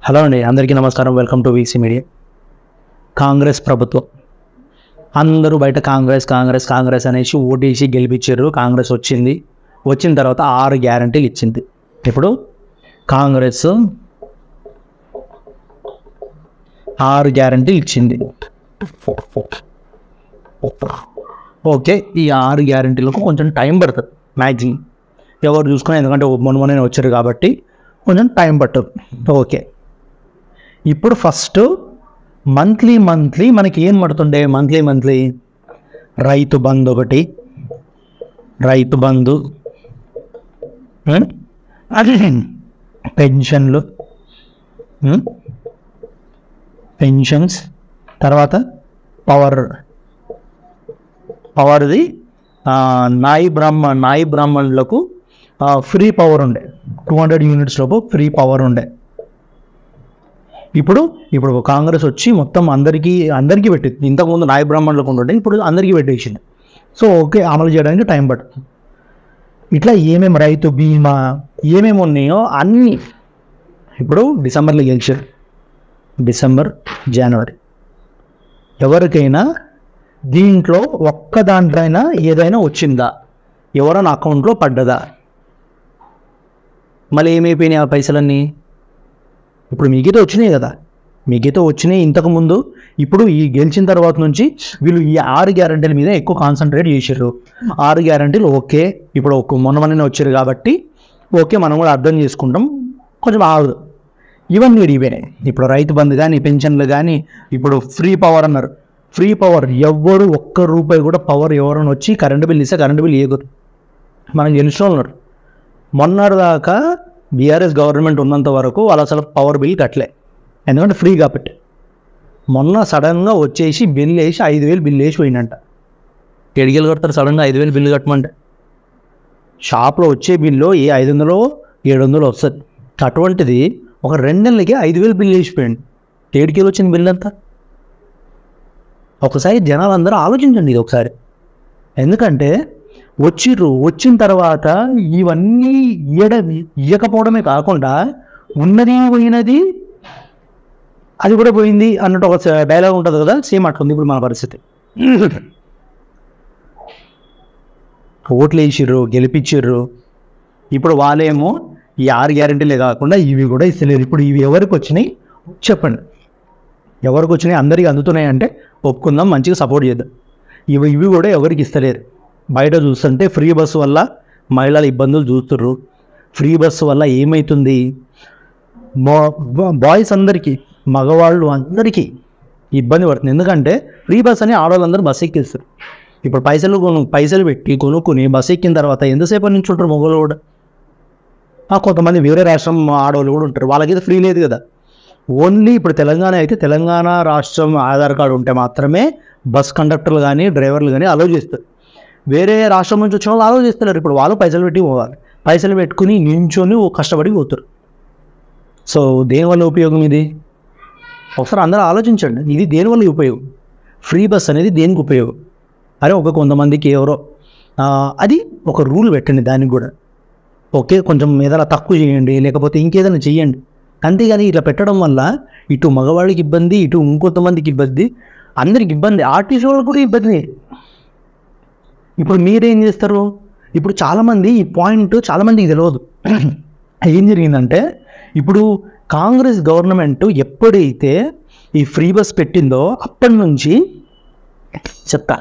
Hello అండి అందరికీ నమస్కారం welcome to VC media Congress ప్రభుత్వం అందరూ బయట కాంగ్రెస్ కాంగ్రెస్ కాంగ్రెస్ అనేసి ఓటేసి గెలిపించారు కాంగ్రెస్ వచ్చింది వచ్చిన తర్వాత ఆరు గ్యారంటీలు ఇచ్చింది ఇప్పుడు కాంగ్రెస్ ఆరు గ్యారంటీలు ఇచ్చింది ఓకే ఈ ఆరు గ్యారంటీలకు కొంచెం టైం పడుతుంది మ్యాక్సిమం ఎవరు చూసుకుని ఎందుకంటే మొన్న మొన్న వచ్చారు కాబట్టి కొంచెం టైం పట్టదు ఓకే ఇప్పుడు ఫస్ట్ మంత్లీ మంత్లీ మనకి ఏం పడుతుండే మంత్లీ మంత్లీ రైతు బంధు ఒకటి రైతు బంధు ఉం? అది పెన్షన్లు ఉం? పెన్షన్స్ తర్వాత పవర్ పవర్ది ఆ, నాయి బ్రాహ్మ నాయి బ్రాహ్మణులకు ఆ, ఫ్రీ పవర్ ఉండే టూ హండ్రెడ్ యూనిట్స్ లోపు ఫ్రీ పవర్ ఉండే ఇప్పుడు ఇప్పుడు కాంగ్రెస్ వచ్చి మొత్తం అందరికీ అందరికీ పెట్టింది ఇంతకుముందు నాయ బ్రాహ్మణులకు ఉండే ఇప్పుడు అందరికీ పెట్టేసింది సో ఓకే అమలు చేయడానికి టైం పడుతుంది ఇట్లా ఏమేమి రైతు బీమా ఏమేమి ఉన్నాయో అన్నీ ఇప్పుడు డిసెంబర్లో గెలిచారు డిసెంబర్ జనవరి ఎవరికైనా దీంట్లో ఒక్క దాంట్లో అయినా ఏదైనా వచ్చిందా ఎవరైనా అకౌంట్లో పడ్డదా మళ్ళీ ఏమైపోయినాయి ఆ పైసలన్నీ ఇప్పుడు మీకైతే వచ్చినాయి కదా మీకైతే వచ్చినాయి ఇంతకుముందు ఇప్పుడు ఈ గెలిచిన తర్వాత నుంచి వీళ్ళు ఈ ఆరు గ్యారంటీల మీద ఎక్కువ కాన్సన్ట్రేట్ చేశారు ఆరు గ్యారంటీలు ఓకే ఇప్పుడు ఒక మొన్న మొన్ననే వచ్చారు కాబట్టి ఓకే మనం కూడా అర్థం చేసుకుంటాం కొంచెం ఆగదు ఇవన్నీ ఇడిపోయినాయి ఇప్పుడు రైతు బంధు కానీ పెన్షన్లు కానీ ఇప్పుడు ఫ్రీ పవర్ అన్నారు ఫ్రీ పవర్ ఎవ్వరు ఒక్క రూపాయి కూడా పవర్ ఎవరైనా వచ్చి కరెంటు బిల్ ఇస్తే కరెంటు బిల్ ఇవ్వదు మనం గెలిచిన ఉన్నారు మొన్నటి దాకా బీఆర్ఎస్ గవర్నమెంట్ ఉన్నంత వరకు వాళ్ళు అసలు పవర్ బిల్ కట్టలే ఎందుకంటే ఫ్రీ కాబట్టి మొన్న సడన్గా వచ్చేసి బిల్ వేసి ఐదు వేలు బిల్ వేసి పోయిందంట ఎడిగలు కడతారు సడన్గా ఐదు వేలు బిల్లు కట్టమంటే షాప్లో వచ్చే బిల్లు ఏ ఐదు వందలు ఏడు వందలు వస్తుంది అటువంటిది ఒక రెండు నెలలకి ఐదు వేలు బిల్లు వేసిపోయింది ఏడుకేలు వచ్చిన బిల్లు అంతా ఒకసారి జనాలు అందరూ ఆలోచించండి ఇది ఒకసారి ఎందుకంటే వచ్చిర్రు వచ్చిన తర్వాత ఇవన్నీ ఇయ్యడ ఇయ్యకపోవడమే కాకుండా ఉన్నది పోయినది అది కూడా పోయింది అన్నట్టు ఒక డైలాగ్ ఉంటుంది కదా సేమ్ అట్లుంది ఇప్పుడు మన పరిస్థితి ఓట్లు వేసిర్రు గెలిపించిర్రు ఇప్పుడు వాళ్ళేమో ఈ ఆరు గ్యారెంటీలే కాకుండా ఇవి కూడా ఇస్తలేరు ఇప్పుడు ఇవి ఎవరికి వచ్చినాయి చెప్పండి ఎవరికి వచ్చినాయి అందరికీ అందుతున్నాయి అంటే ఒప్పుకుందాం మంచిగా సపోర్ట్ చేద్దాం ఇవి ఇవి కూడా ఎవరికి ఇస్తలేరు బయట చూస్తుంటే ఫ్రీ బస్సు వల్ల మహిళల ఇబ్బందులు చూస్తుర్రు ఫ్రీ బస్సు వల్ల ఏమవుతుంది బాయ్స్ అందరికీ మగవాళ్ళు అందరికీ ఇబ్బంది పడుతుంది ఎందుకంటే ఫ్రీ బస్ అని ఆడవాళ్ళందరూ బస్ ఎక్కిస్తారు ఇప్పుడు పైసలు కొను పైసలు పెట్టి కొనుక్కొని బస్ ఎక్కిన తర్వాత ఎంతసేపు నుంచి ఉంటారు మొగలు కూడా ఆ, కొంతమంది వేరే రాష్ట్రం ఆడవాళ్ళు కూడా ఉంటారు వాళ్ళకైతే ఫ్రీ లేదు కదా ఓన్లీ ఇప్పుడు తెలంగాణ అయితే తెలంగాణ రాష్ట్రం ఆధార్ కార్డు ఉంటే మాత్రమే బస్ కండక్టర్లు కానీ డ్రైవర్లు కానీ అలౌ చేస్తారు వేరే రాష్ట్రం నుంచి వచ్చిన వాళ్ళు అలౌ చేస్తున్నారు ఇప్పుడు వాళ్ళు పైసలు పెట్టి పోవాలి పైసలు పెట్టుకుని నించొని ఓ కష్టపడి పోతారు సో దేనివల్ల ఉపయోగం ఇది ఒకసారి అందరూ ఆలోచించండి ఇది దేనివల్ల ఉపయోగం ఫ్రీ బస్ అనేది దేనికి ఉపయోగం అరే ఒక కొంతమందికి ఎవరో ఆ, అది ఒక రూల్ పెట్టండి దానికి కూడా ఓకే కొంచెం ఏదైనా తక్కువ చేయండి లేకపోతే ఇంకేదైనా చేయండి అంతేగాని ఇట్లా పెట్టడం వల్ల ఇటు మగవాళ్ళకి ఇబ్బంది ఇటు ఇంకొంతమందికి ఇబ్బంది అందరికి ఇబ్బంది ఆర్టీసీ వాళ్ళకి కూడా ఇబ్బంది ఇప్పుడు మీరేం చేస్తారు ఇప్పుడు చాలామంది ఈ పాయింట్ చాలామందికి తెలియదు ఏం జరిగిందంటే ఇప్పుడు కాంగ్రెస్ గవర్నమెంట్ ఎప్పుడైతే ఈ ఫ్రీ బస్ పెట్టిందో అప్పటి నుంచి చెప్తా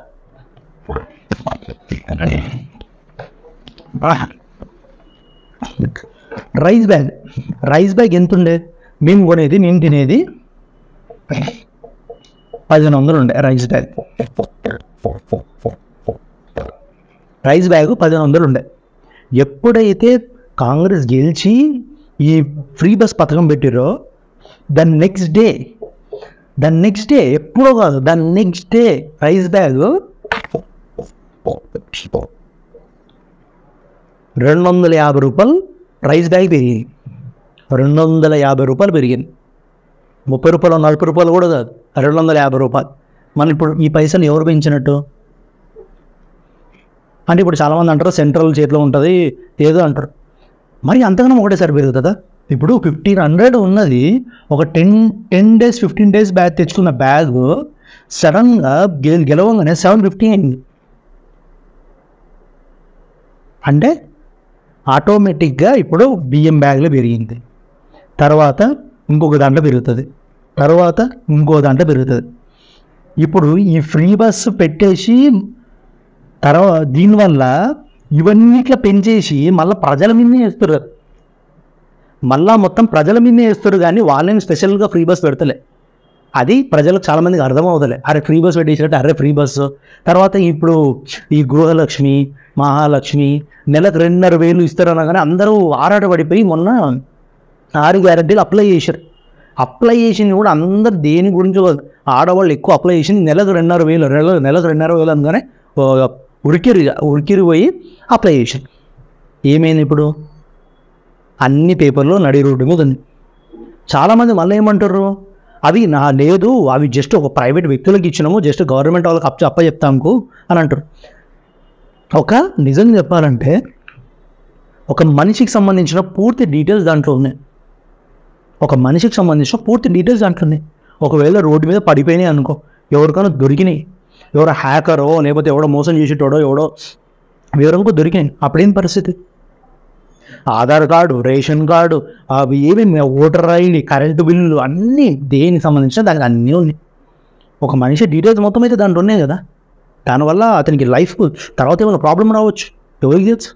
రైస్ బ్యాగ్ రైస్ బ్యాగ్ ఎంత ఉండే మేము కొనేది మేము తినేది పదిహేను వందలు ఉండే రైస్ బ్యాగ్ రైస్ బ్యాగ్ పదిహేను వందలు ఉండే ఎప్పుడైతే కాంగ్రెస్ గెలిచి ఈ ఫ్రీ బస్ పథకం పెట్టిరో దాని నెక్స్ట్ డే దాని నెక్స్ట్ డే ఎప్పుడో కాదు దాని నెక్స్ట్ డే రైస్ బ్యాగ్ రెండు వందల యాభై రూపాయలు రైస్ బ్యాగ్ పెరిగింది రెండు వందల యాభై రూపాయలు పెరిగింది ముప్పై రూపాయలు నలభై రూపాయలు కూడా కాదు రెండు వందల యాభై రూపాయలు మన ఇప్పుడు ఈ పైసలు ఎవరు పెంచినట్టు అంటే ఇప్పుడు చాలామంది అంటారు సెంట్రల్ చేతిలో ఉంటుంది ఏదో అంటారు మరి అంతగానో ఒకటేసారి పెరుగుతుందా ఇప్పుడు ఫిఫ్టీన్ హండ్రెడ్ ఉన్నది ఒక ten ten days fifteen days bag తెచ్చుకున్న బ్యాగ్ సడన్గా గె గెలవంగానే సెవెన్ ఫిఫ్టీ అయింది అంటే ఆటోమేటిక్గా ఇప్పుడు బియ్యం బ్యాగ్లో పెరిగింది తర్వాత ఇంకొక దాంట్లో పెరుగుతుంది తర్వాత ఇంకో దాంట్లో పెరుగుతుంది ఇప్పుడు ఈ ఫ్రీ బస్ పెట్టేసి తర్వాత దీనివల్ల ఇవన్నీ ఇట్లా పెంచేసి మళ్ళీ ప్రజల మీదనే వేస్తారు కదా మళ్ళా మొత్తం ప్రజల మీదనే వేస్తారు కానీ వాళ్ళని స్పెషల్గా ఫ్రీ బస్ పెడతలే అది ప్రజలకు చాలామందికి అర్థమవుతలే అరే ఫ్రీ బస్ పెట్టేసినట్టు అరే ఫ్రీ బస్సు తర్వాత ఇప్పుడు ఈ గృహలక్ష్మి మహాలక్ష్మి నెలకు రెండున్నర వేలు ఇస్తారు అనగానే అందరూ ఆరాటపడిపోయి మొన్న ఆరు గ్యారంటీలు అప్లై చేశారు అప్లై చేసింది కూడా అందరు దేని గురించి కాదు. ఆడవాళ్ళు ఎక్కువ అప్లై చేసింది నెలకు రెండున్నర వేలు నెల నెలకు రెండున్నర వేలు అనగానే ఓ, ఉరికిరి ఉరికిరి పోయి అప్లై చేశారు ఏమైంది ఇప్పుడు అన్ని పేపర్లు నడి రోడ్డు మీద ఉంది చాలామంది మళ్ళీ ఏమంటారు అవి నా లేదు అవి జస్ట్ ఒక ప్రైవేట్ వ్యక్తులకు ఇచ్చినాము జస్ట్ గవర్నమెంట్ వాళ్ళకి అప్ప అప్ప చెప్తాము అని అంటారు ఒక నిజం చెప్పాలంటే ఒక మనిషికి సంబంధించిన పూర్తి డీటెయిల్స్ దాంట్లో ఉన్నాయి ఒక మనిషికి సంబంధించిన పూర్తి డీటెయిల్స్ దాంట్లో ఉన్నాయి ఒకవేళ రోడ్డు మీద పడిపోయినాయి అనుకో ఎవరికైనా దొరికినాయి ఎవరో హ్యాకరో లేకపోతే ఎవడో మోసం చేసేటోడో ఎవడో ఎవరికో దొరికినాయి అప్పుడేం పరిస్థితి ఆధార్ కార్డు రేషన్ కార్డు అవి ఏమేమి ఓటర్ ఐడి కరెంటు బిల్లులు అన్నీ దేనికి సంబంధించిన దానికి అన్నీ ఉన్నాయి ఒక మనిషి డీటెయిల్స్ మొత్తం అయితే దాంట్లో ఉన్నాయి కదా దానివల్ల అతనికి లైఫ్ తర్వాత ఏమైనా ప్రాబ్లం రావచ్చు ఎవరికి తెలుసు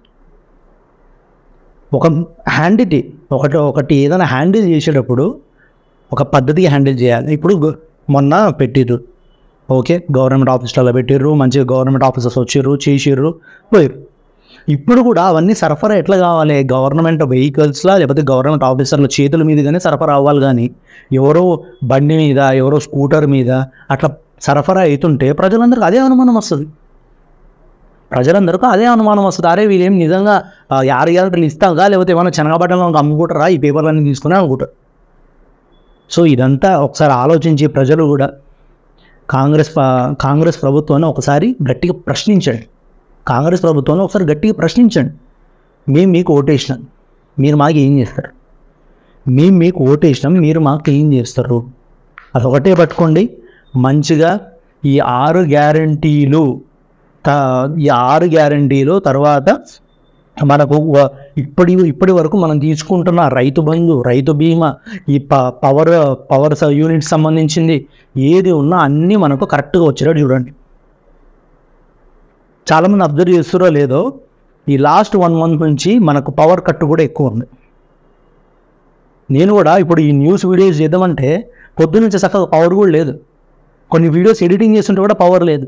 ఒక హ్యాండిల్ ఒకటి ఒకటి ఏదైనా హ్యాండిల్ చేసేటప్పుడు ఒక పద్ధతిగా హ్యాండిల్ చేయాలి ఇప్పుడు గ- మొన్న పెట్టిర్రు ఓకే గవర్నమెంట్ ఆఫీస్లలో పెట్టిర్రు మంచిగా గవర్నమెంట్ ఆఫీసర్స్ వచ్చిర్రు చేసిర్రు పోయారు ఇప్పుడు కూడా అవన్నీ సరఫరా ఎట్లా కావాలి గవర్నమెంట్ వెహికల్స్లా లేకపోతే గవర్నమెంట్ ఆఫీసర్ల చేతుల మీదుగానే సరఫరా అవ్వాలి కానీ ఎవరో బండి మీద ఎవరో స్కూటర్ మీద అట్లా సరఫరా అవుతుంటే ప్రజలందరికీ అదే అనుమానం వస్తుంది ప్రజలందరికీ అదే అనుమానం వస్తుంది అరే వీళ్ళేం నిజంగా ఆ, యారు యారు ఇస్తాగా లేకపోతే ఏమైనా శనగబట్టలు అమ్ముకుంటారా ఈ పేపర్లన్నీ తీసుకుని అనుకుంటారు సో ఇదంతా ఒకసారి ఆలోచించి ప్రజలు కూడా కాంగ్రెస్ ప- కాంగ్రెస్ ప్రభుత్వాన్ని ఒకసారి గట్టిగా ప్రశ్నించండి కాంగ్రెస్ ప్రభుత్వాన్ని ఒకసారి గట్టిగా ప్రశ్నించండి మేము మీకు ఓటేసినాం మీరు మాకు ఏం చేస్తారు మేము మీకు ఓటేసినాం మీరు మాకు ఏం చేస్తారు అది ఒకటే పట్టుకోండి మంచిగా ఈ ఆరు గ్యారంటీలు త ఈ ఆరు గ్యారంటీలు తర్వాత మనకు వ- ఇప్పటి ఇప్పటి వరకు మనం తీసుకుంటున్న రైతు బంధు రైతు బీమా ఈ ప పవర్ పవర్ స- యూనిట్ సంబంధించింది ఏది ఉన్నా అన్నీ మనకు కరెక్ట్గా వచ్చేటట్టు చూడండి చాలామంది అబ్జర్వ్ చేస్తారో లేదో ఈ లాస్ట్ వన్ మంత్ నుంచి మనకు పవర్ కట్ కూడా ఎక్కువ ఉంది నేను కూడా ఇప్పుడు ఈ న్యూస్ వీడియోస్ చేద్దామంటే పొద్దున్నుంచి చక్కగా పవర్ కూడా లేదు కొన్ని వీడియోస్ ఎడిటింగ్ చేస్తుంటే కూడా పవర్ లేదు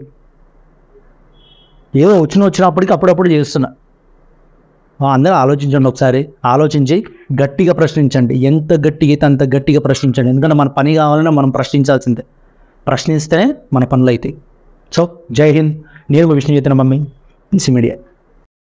ఏదో వచ్చిన వచ్చినప్పటికి అప్పుడప్పుడు చేస్తున్నా ఆ, అందరూ ఆలోచించండి ఒకసారి ఆలోచించి గట్టిగా ప్రశ్నించండి ఎంత గట్టిగా అయితే అంత గట్టిగా ప్రశ్నించండి ఎందుకంటే మన పని కావాలన్నా మనం ప్రశ్నించాల్సిందే ప్రశ్నిస్తేనే మన పనులు అవుతాయి సో జై హింద్ నేను విష్ణు చేతన మమ్మీ ఈసీ మీడియా